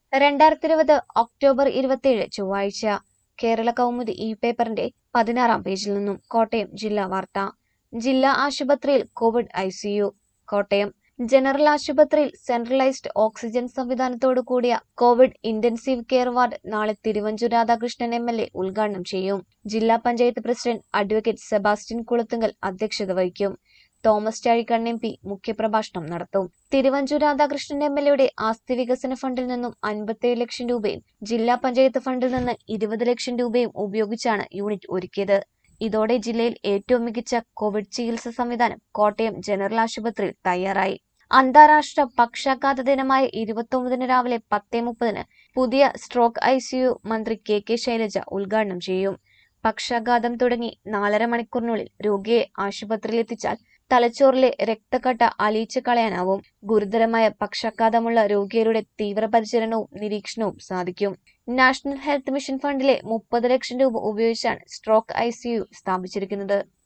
രണ്ടായിരത്തി ഇരുപത് ഒക്ടോബർ ഇരുപത്തിയേഴ് ചൊവ്വാഴ്ച കേരള കൗമുദി ഈ പേപ്പറിന്റെ പതിനാറാം പേജിൽ നിന്നും കോട്ടയം ജില്ലാ വാർത്ത ജില്ലാ ആശുപത്രിയിൽ കോവിഡ് ഐ കോട്ടയം ജനറൽ ആശുപത്രിയിൽ സെൻട്രലൈസ്ഡ് ഓക്സിജൻ സംവിധാനത്തോടു കൂടിയ കോവിഡ് ഇന്റൻസീവ് കെയർ വാർഡ് നാളെ Thiruvanchoor Radhakrishnan M L A ഉദ്ഘാടനം ചെയ്യും ജില്ലാ പഞ്ചായത്ത് പ്രസിഡന്റ് അഡ്വക്കേറ്റ് സെബാസ്റ്റ്യൻ കുളത്തുങ്കൽ അധ്യക്ഷത വഹിക്കും തോമസ് ചാഴിക്കണ്ണൻ എം പി മുഖ്യപ്രഭാഷണം നടത്തും തിരുവഞ്ചൂർ രാധാകൃഷ്ണൻ എം എൽ എയുടെ ആസ്തി വികസന ഫണ്ടിൽ നിന്നും അൻപത്തേഴ് ലക്ഷം രൂപയും ജില്ലാ പഞ്ചായത്ത് ഫണ്ടിൽ നിന്ന് ഇരുപത് ലക്ഷം രൂപയും ഉപയോഗിച്ചാണ് യൂണിറ്റ് ഒരുക്കിയത് ഇതോടെ ജില്ലയിൽ ഏറ്റവും മികച്ച കോവിഡ് ചികിത്സാ സംവിധാനം കോട്ടയം ജനറൽ ആശുപത്രിയിൽ തയ്യാറായി അന്താരാഷ്ട്ര പക്ഷാഘാത ദിനമായ ഇരുപത്തൊമ്പതിന് രാവിലെ പത്തേ മുപ്പതിന് പുതിയ സ്ട്രോക്ക് ഐ സിയു മന്ത്രി കെ കെ ശൈലജ ഉദ്ഘാടനം ചെയ്യും പക്ഷാഘാതം തുടങ്ങി നാലര മണിക്കൂറിനുള്ളിൽ രോഗിയെ ആശുപത്രിയിൽ എത്തിച്ചാൽ തലച്ചോറിലെ രക്തക്കട്ട അലിയിച്ചു കളയാനാവും ഗുരുതരമായ പക്ഷാഘാതമുള്ള രോഗികളുടെ തീവ്രപരിചരണവും നിരീക്ഷണവും സാധിക്കും നാഷണൽ ഹെൽത്ത് മിഷൻ ഫണ്ടിലെ മുപ്പത് ലക്ഷം രൂപ ഉപയോഗിച്ചാണ് സ്ട്രോക്ക് ഐ സ്ഥാപിച്ചിരിക്കുന്നത്